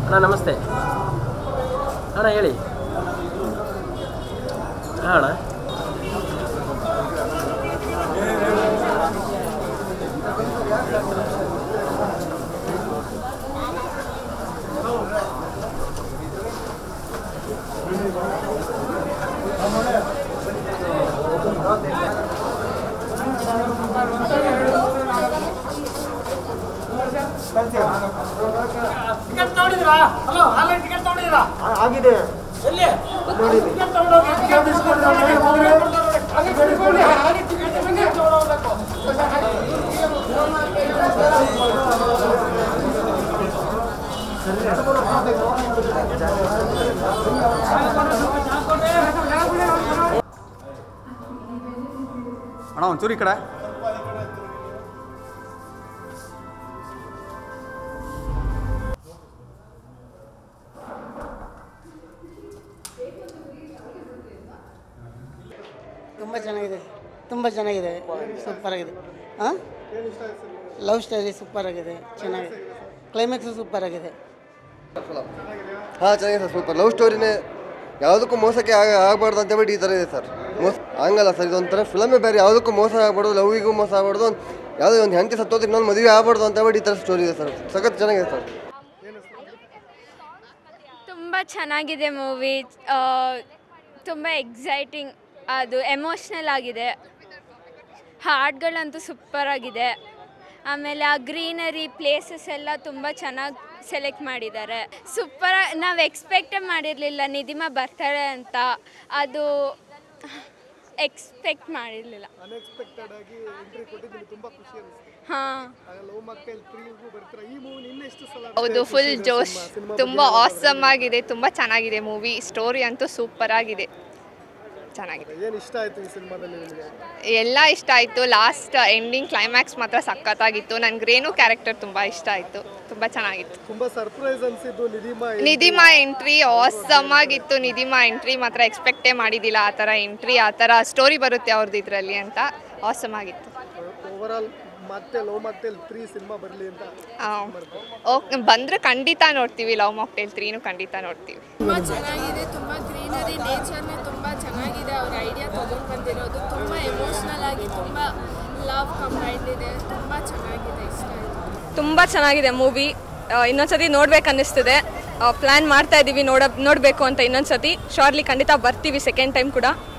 ಅಣ್ಣ ನಮಸ್ತೆ ಅಣ್ಣ ಹೇಳಿ ಹಾಂ ಅಣ್ಣ ಟಿಕೆಟ್ ತಗೊಂಡಿದ್ದೀರಾ ಹಲೋ ಆನ್ಲೈನ್ ಟಿಕೆಟ್ ತಗೊಂಡಿದ್ದೀರಾ ಆಗಿದೆ ಎಲ್ಲಿ ಟಿಕೆಟ್ ತಗೊಂಡೋಗಿ ಟಿಕೆಟ್ ಇಸ್ಕೊಂಡು ಹೋಗಿ. ಹಾಗೆ ತಿಳ್ಕೊಳ್ಳಿ, ಹಾಗೆ ಟಿಕೆಟ್ ಟಿಕೆಟ್ ತಗೊಂಡೋಗ್ಬೇಕು. ಅಣ್ಣ ಒಂಚೂರು ಈ ಕಡೆ ತುಂಬ ಚೆನ್ನಾಗಿದೆ ತುಂಬ ಚೆನ್ನಾಗಿದೆ ಸೂಪರ್ ಆಗಿದೆ ಹಾಂ ಲವ್ ಸ್ಟೋರಿ ಸೂಪರ್ ಆಗಿದೆ ಚೆನ್ನಾಗಿದೆ ಕ್ಲೈಮ್ಯಾಕ್ಸು ಸೂಪರ್ ಆಗಿದೆ ಹಾಂ ಚೆನ್ನಾಗಿದೆ ಸರ್ ಸೂಪರ್ ಲವ್ ಸ್ಟೋರಿನೇ ಯಾವುದಕ್ಕೂ ಮೋಸಕ್ಕೆ ಆಗ ಆಗಬಾರ್ದು ಅಂತ ಹೇಳ್ಬಿಟ್ಟು ಈ ಥರ ಇದೆ ಸರ್ ಮೋಸ ಹಂಗಲ್ಲ ಸರ್ ಇದೊಂಥರ ಫಿಲಮೇ ಬೇರೆ ಯಾವುದಕ್ಕೂ ಮೋಸ ಆಗಬಾರ್ದು ಲವ್ವಿಗೂ ಮೋಸ ಆಗಬಾರ್ದು ಒಂದು ಯಾವುದೋ ಒಂದು ಹೆಂಡತಿ ಸತ್ತೋದ್ರೆ ಇನ್ನೊಂದು ಮದುವೆ ಆಗಬಾರ್ದು ಅಂತ ಹೇಳ್ಬಿಟ್ಟು ಈ ಥರ ಸ್ಟೋರಿ ಇದೆ ಸರ್ ಸಖತ್ ಚೆನ್ನಾಗಿದೆ ಸರ್ ತುಂಬ ಚೆನ್ನಾಗಿದೆ ಮೂವಿ ತುಂಬ ಎಕ್ಸೈಟಿಂಗ್ ಅದು ಎಮೋಷ್ನಲ್ ಆಗಿದೆ ಹಾಡುಗಳಂತೂ ಸೂಪರ್ ಆಗಿದೆ ಆಮೇಲೆ ಆ ಗ್ರೀನರಿ ಪ್ಲೇಸಸ್ ಎಲ್ಲ ತುಂಬ ಚೆನ್ನಾಗಿ ಸೆಲೆಕ್ಟ್ ಮಾಡಿದ್ದಾರೆ ಸೂಪರ್ ನಾವು ಎಕ್ಸ್ಪೆಕ್ಟೇ ಮಾಡಿರಲಿಲ್ಲ ನಿಧಿಮಾ ಬರ್ತಾಳೆ ಅಂತ ಅದು ಎಕ್ಸ್ಪೆಕ್ಟ್ ಮಾಡಿರಲಿಲ್ಲ ಅನ್ಎಕ್ಸ್ಪೆಕ್ಟೆಡ್ ಆಗಿ ಎಂಟ್ರಿ ಕೊಟ್ಟಿದ್ದೀನಿ ತುಂಬಾ ಖುಷಿ ಅನಿಸ್ತು ಹಾಂ ಲವ್ ಮಕ್ಕಳು ತ್ರೀಗೂ ಬರ್ತಾರೆ ಈ ಮೂವಿ ನಿನ್ನೆ ಎಷ್ಟು ಸಲ ಹೌದು ಫುಲ್ ಜೋಶ್ ತುಂಬ ಆಸಮ್ ಆಗಿದೆ ತುಂಬ ಚೆನ್ನಾಗಿದೆ ಮೂವಿ ಸ್ಟೋರಿ ಅಂತೂ ಸೂಪರ್ ಆಗಿದೆ ಚೆನ್ನಾಗಿದೆ ಏನು ಇಷ್ಟ ಆಯ್ತು ಈ ಸಿನಿಮಾದಲ್ಲಿ ನಿಮಗೆ ಎಲ್ಲ ಇಷ್ಟ ಆಯಿತು ಲಾಸ್ಟ್ ಎಂಡಿಂಗ್ ಕ್ಲೈಮ್ಯಾಕ್ಸ್ ಮಾತ್ರ ಸಖತ್ತಾಗಿತ್ತು ನನಗೆ ರೇಣು ಕ್ಯಾರೆಕ್ಟರ್ ತುಂಬ ಇಷ್ಟ ಆಯಿತು ತುಂಬ ಚೆನ್ನಾಗಿತ್ತು ತುಂಬಾ ಸರ್ಪ್ರೈಸ್ ಅನ್ಸಿದ್ದು ನಿಧಿಮಾ ನಿಧಿಮಾ ಎಂಟ್ರಿ ಆಸಮ್ ಆಗಿತ್ತು ನಿಧಿಮಾ ಎಂಟ್ರಿ ಮಾತ್ರ ಎಕ್ಸ್ಪೆಕ್ಟೇ ಮಾಡಿದ್ದಿಲ್ಲ ಆ ಥರ ಎಂಟ್ರಿ ಆ ಥರ ಸ್ಟೋರಿ ಬರುತ್ತೆ ಅವ್ರದ್ದು ಇದರಲ್ಲಿ ಅಂತ ಆಸಮ್ ಆಗಿತ್ತು ಓವರ್ ಆಲ್ ಮತ್ತೆ ಲವ್ ಮಕ್ಕಳು ತ್ರೀ ಸಿನಿಮಾ ಬರಲಿ ಅಂತ ಓಕೆ ಬಂದರೆ ಖಂಡಿತ ನೋಡ್ತೀವಿ ಲವ್ ಮಾಕ್ಟೇಲ್ ತ್ರೀನು ಖಂಡಿತ ನೋಡ್ತೀವಿ ತುಂಬ ಚೆನ್ನಾಗಿದೆ ತುಂಬ ಗ್ರೀನರಿ ನೇಚರ್ನೇ ತುಂಬ ಚೆನ್ನಾಗಿದೆ ಅವ್ರ ಐಡಿಯಾ ತೊಗೊಂಡು ಬಂದಿರೋದು ತುಂಬ ಎಮೋಷ್ನಲ್ ಆಗಿ ತುಂಬ ಲವ್ ಕಂಬೈಂಡ್ ಇದೆ ತುಂಬ ಚೆನ್ನಾಗಿದೆ ಇಷ್ಟ ಆಯಿತು ತುಂಬ ಚೆನ್ನಾಗಿದೆ ಮೂವಿ ಇನ್ನೊಂದ್ಸತಿ ನೋಡ್ಬೇಕು ಅನ್ನಿಸ್ತಿದೆ ಪ್ಲ್ಯಾನ್ ಮಾಡ್ತಾ ಇದ್ದೀವಿ ನೋಡ ನೋಡಬೇಕು ಅಂತ ಇನ್ನೊಂದ್ಸತಿ ಶಾರ್ಟ್ಲಿ ಖಂಡಿತ ಬರ್ತೀವಿ ಸೆಕೆಂಡ್ ಟೈಮ್ ಕೂಡ